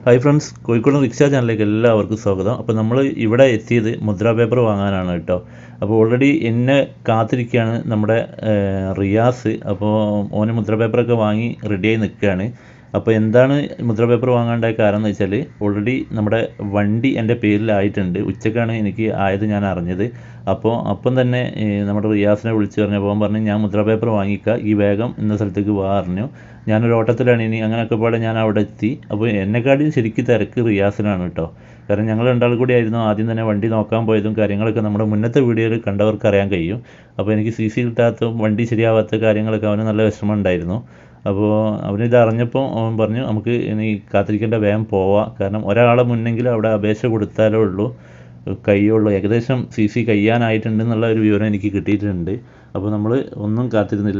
hi friends Kozhikode rickshaw ചാനലിലേക്ക് എല്ലാവർക്കും സ്വാഗതം അപ്പോൾ നമ്മൾ ഇവിടെ എത്തിയത് മുദ്ര പേപ്പർ വാങ്ങാനാണ് കേട്ടോ അപ്പോൾ ഓൾറെഡി എന്നെ കാത്തിരിക്കുകയാണ് നമ്മുടെ ഏഹ്, റിയാസ് അപ്പോൾ ഓന് മുദ്ര പേപ്പറൊക്കെ വാങ്ങി റെഡിയായി നിൽക്കുകയാണ് അപ്പോൾ എന്താണ് മുദ്ര പേപ്പർ വാങ്ങാണ്ടായ കാരണം എന്ന് വെച്ചാൽ ഓൾറെഡി നമ്മുടെ വണ്ടി എൻ്റെ പേരിലായിട്ടുണ്ട് ഉച്ചക്കാണ് എനിക്ക് ആയത് ഞാൻ അറിഞ്ഞത് അപ്പോൾ അപ്പം തന്നെ ഏഹ്, നമ്മുടെ റിയാസിനെ വിളിച്ച് പറഞ്ഞപ്പോൾ അവൻ പറഞ്ഞു ഞാൻ മുദ്ര പേപ്പർ വാങ്ങിക്കുക ഈ വേഗം ഇന്ന സ്ഥലത്തേക്ക് വാ പറഞ്ഞു ഞാനൊരു ഓട്ടത്തിലാണ് ഇനി അങ്ങനെയൊക്കെ പാടെ ഞാൻ അവിടെ എത്തി അപ്പോൾ എന്നെക്കാട്ടിയും ശരിക്കും തിരക്ക് റിയാസിനാണ് കേട്ടോ കാരണം ഞങ്ങൾ രണ്ടാൾ കൂടി ആയിരുന്നു ആദ്യം തന്നെ വണ്ടി നോക്കാൻ പോയതും കാര്യങ്ങളൊക്കെ നമ്മുടെ മുന്നത്തെ വീഡിയോയിൽ കണ്ടവർക്ക് അറിയാൻ കഴിയും അപ്പോൾ എനിക്ക് സി സി കിട്ടാത്ത വണ്ടി ശരിയാവാത്ത കാര്യങ്ങളൊക്കെ അവന് നല്ല വിഷമം ഉണ്ടായിരുന്നു അപ്പോൾ അവനിത് അറിഞ്ഞപ്പോൾ അവൻ പറഞ്ഞു നമുക്ക് ഇനി കാത്തിരിക്കേണ്ട വേഗം പോവാം കാരണം ഒരാളെ മുന്നെങ്കിൽ അവിടെ അപേക്ഷ കൊടുത്താലേ ഉള്ളൂ കഴിയുള്ളൂ ഏകദേശം സി സി കഴിയാനായിട്ടുണ്ടെന്നുള്ള ഒരു വിവരം എനിക്ക് കിട്ടിയിട്ടുണ്ട് അപ്പോൾ നമ്മൾ ഒന്നും കാത്തിരുന്നില്ല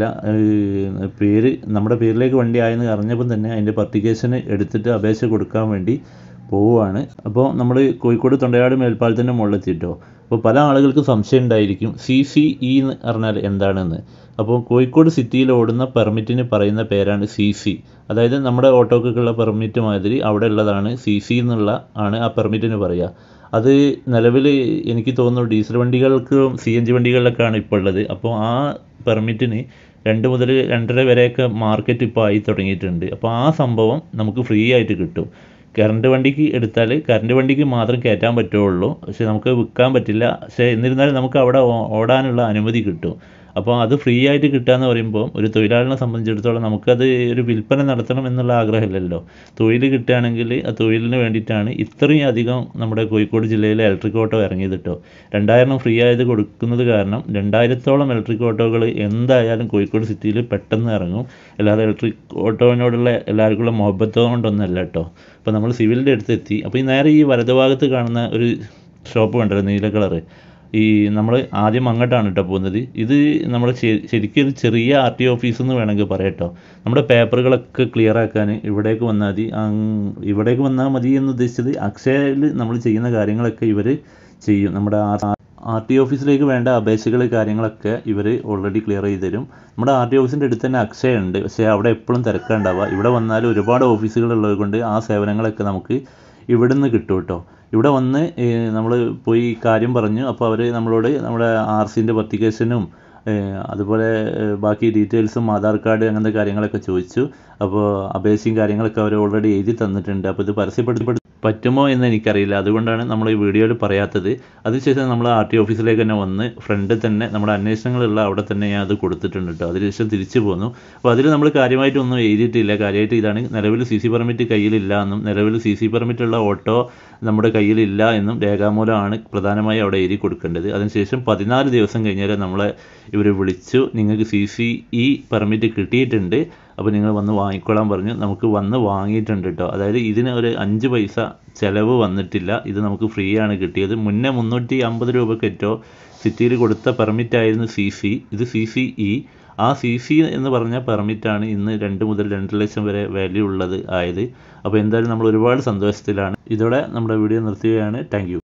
ഏഹ് പേര് നമ്മുടെ പേരിലേക്ക് വണ്ടി ആയെന്ന് അറിഞ്ഞപ്പോൾ തന്നെ അതിൻ്റെ പർട്ടിക്കേഷന് എടുത്തിട്ട് അപേക്ഷ കൊടുക്കാൻ വേണ്ടി പോവുകയാണ് അപ്പോൾ നമ്മൾ കോഴിക്കോട് തൊണ്ടയാട് മേൽപ്പാലത്തിൻ്റെ മുകളിലെത്തിയിട്ടോ അപ്പോൾ പല ആളുകൾക്കും സംശയം ഉണ്ടായിരിക്കും സി സി ഇ എന്ന് പറഞ്ഞാൽ എന്താണെന്ന് അപ്പോൾ കോഴിക്കോട് സിറ്റിയിൽ ഓടുന്ന പെർമിറ്റിന് പറയുന്ന പേരാണ് സി സി അതായത് നമ്മുടെ ഓട്ടോക്കൊക്കെയുള്ള പെർമിറ്റ് മാതിരി അവിടെ ഉള്ളതാണ് സി സി എന്നുള്ള ആണ് ആ പെർമിറ്റിന് പറയുക അത് നിലവിൽ എനിക്ക് തോന്നുന്നു ഡീസൽ വണ്ടികൾക്കും സി എൻ ജി വണ്ടികളിലൊക്കെയാണ് ഇപ്പോൾ ഉള്ളത് അപ്പോൾ ആ പെർമിറ്റിന് രണ്ട് മുതൽ രണ്ടര വരെയൊക്കെ മാർക്കറ്റ് ഇപ്പോൾ ആയി തുടങ്ങിയിട്ടുണ്ട് അപ്പോൾ ആ സംഭവം നമുക്ക് ഫ്രീ ആയിട്ട് കിട്ടും കറണ്ട് വണ്ടിക്ക് എടുത്താൽ കറണ്ട് വണ്ടിക്ക് മാത്രം കയറ്റാൻ പറ്റുള്ളൂ പക്ഷേ നമുക്ക് വിൽക്കാൻ പറ്റില്ല പക്ഷേ എന്നിരുന്നാലും നമുക്ക് അവിടെ ഓ- ഓടാനുള്ള അനുമതി കിട്ടും അപ്പോൾ അത് ഫ്രീ ആയിട്ട് കിട്ടുക എന്ന് പറയുമ്പോൾ ഒരു തൊഴിലാളിനെ സംബന്ധിച്ചിടത്തോളം നമുക്കത് ഒരു വിൽപ്പന നടത്തണം എന്നുള്ള ആഗ്രഹമില്ലല്ലോ തൊഴിൽ കിട്ടുകയാണെങ്കിൽ ആ തൊഴിലിന് വേണ്ടിയിട്ടാണ് ഇത്രയും അധികം നമ്മുടെ കോഴിക്കോട് ജില്ലയിലെ ഇലക്ട്രിക് ഓട്ടോ ഇറങ്ങിയത് കേട്ടോ രണ്ടായിരം ഫ്രീ ആയത് കൊടുക്കുന്നത് കാരണം രണ്ടായിരത്തോളം ഇലക്ട്രിക് ഓട്ടോകൾ എന്തായാലും കോഴിക്കോട് സിറ്റിയിൽ പെട്ടെന്ന് ഇറങ്ങും അല്ലാതെ ഇലക്ട്രിക് ഓട്ടോവിനോടുള്ള എല്ലാവർക്കുള്ള മുഹബത്തോ കൊണ്ടൊന്നല്ല കേട്ടോ അപ്പോൾ നമ്മൾ സിവിലിൻ്റെ അടുത്ത് എത്തി അപ്പോൾ ഈ നേരെ ഈ വലതുഭാഗത്ത് കാണുന്ന ഒരു ഷോപ്പ് കണ്ടല്ലോ നീല കളറ് ഈ നമ്മൾ ആദ്യം അങ്ങോട്ടാണ് കേട്ടോ പോകുന്നത് ഇത് നമ്മൾ ശരിക്കും ഒരു ചെറിയ ആർ ടി ഓഫീസ് എന്ന് വേണമെങ്കിൽ പറയാം കേട്ടോ നമ്മുടെ പേപ്പറുകളൊക്കെ ക്ലിയർ ആക്കാൻ ഇവിടേക്ക് വന്നാൽ മതി അങ് ഇവിടേക്ക് വന്നാൽ മതി എന്ന് ഉദ്ദേശിച്ചത് അക്ഷയയിൽ നമ്മൾ ചെയ്യുന്ന കാര്യങ്ങളൊക്കെ ഇവർ ചെയ്യും നമ്മുടെ ആർ ടി ഓഫീസിലേക്ക് വേണ്ട അപേക്ഷകൾ കാര്യങ്ങളൊക്കെ ഇവർ ഓൾറെഡി ക്ലിയർ ചെയ്ത് തരും നമ്മുടെ ആർ ടി ഓഫീസിൻ്റെ അടുത്ത് തന്നെ അക്ഷയ ഉണ്ട് പക്ഷേ അവിടെ എപ്പോഴും തിരക്കുണ്ടാവുക ഇവിടെ വന്നാൽ ഒരുപാട് ഓഫീസുകൾ ഉള്ളത് കൊണ്ട് ആ സേവനങ്ങളൊക്കെ നമുക്ക് ഇവിടുന്ന് കിട്ടും കേട്ടോ ഇവിടെ വന്ന് നമ്മൾ പോയി കാര്യം പറഞ്ഞു അപ്പോൾ അവർ നമ്മളോട് നമ്മുടെ ആർ സിൻ്റെ പർട്ടിക്കേഷനും അതുപോലെ ഏഹ് ബാക്കി ഡീറ്റെയിൽസും ആധാർ കാർഡ് അങ്ങനത്തെ കാര്യങ്ങളൊക്കെ ചോദിച്ചു അപ്പോൾ അപേക്ഷയും കാര്യങ്ങളൊക്കെ അവർ ഓൾറെഡി എഴുതി തന്നിട്ടുണ്ട് അപ്പോൾ ഇത് പരസ്യപ്പെടുത്തി പറ്റുമോ എന്ന് എനിക്കറിയില്ല അതുകൊണ്ടാണ് നമ്മൾ ഈ വീഡിയോയിൽ പറയാത്തത് അതിനുശേഷം നമ്മൾ ആർ ടി ഓഫീസിലേക്ക് തന്നെ വന്ന് ഫ്രണ്ടിൽ തന്നെ നമ്മുടെ അന്വേഷണങ്ങളുള്ള അവിടെ തന്നെ ഞാൻ അത് കൊടുത്തിട്ടുണ്ട് കേട്ടോ അതിനുശേഷം തിരിച്ചു പോന്നു അപ്പോൾ അതിൽ നമ്മൾ കാര്യമായിട്ടൊന്നും എഴുതിയിട്ടില്ല കാര്യമായിട്ട് ഇതാണ് നിലവിൽ സി സി പെർമിറ്റ് കയ്യിലില്ല എന്നും നിലവിൽ സി സി പെർമിറ്റ് ഉള്ള ഓട്ടോ നമ്മുടെ കയ്യിലില്ല എന്നും രേഖാമൂലമാണ് പ്രധാനമായി അവിടെ എഴുതി കൊടുക്കേണ്ടത് അതിനുശേഷം പതിനാല് ദിവസം കഴിഞ്ഞാൽ നമ്മളെ ഇവർ വിളിച്ചു നിങ്ങൾക്ക് സി സി ഇ പെർമിറ്റ് കിട്ടിയിട്ടുണ്ട് അപ്പോൾ നിങ്ങൾ വന്ന് വാങ്ങിക്കോളാൻ പറഞ്ഞു നമുക്ക് വന്ന് വാങ്ങിയിട്ടുണ്ട് കേട്ടോ അതായത് ഇതിന് ഒരു അഞ്ച് പൈസ ചിലവ് വന്നിട്ടില്ല ഇത് നമുക്ക് ഫ്രീ ആണ് കിട്ടിയത് മുന്നേ മുന്നൂറ്റി അമ്പത് രൂപക്കേറ്റോ സിറ്റിയിൽ കൊടുത്ത പെർമിറ്റ് ആയിരുന്നു സി സി ഇത് സി സി ഇ ആ സി സി എന്ന് പറഞ്ഞ പെർമിറ്റാണ് ഇന്ന് രണ്ട് മുതൽ രണ്ട് ലക്ഷം വരെ വാല്യൂ ഉള്ളത് ആയത് അപ്പോൾ എന്തായാലും നമ്മൾ ഒരുപാട് സന്തോഷത്തിലാണ് ഇതോടെ നമ്മുടെ വീഡിയോ നിർത്തുകയാണ് താങ്ക്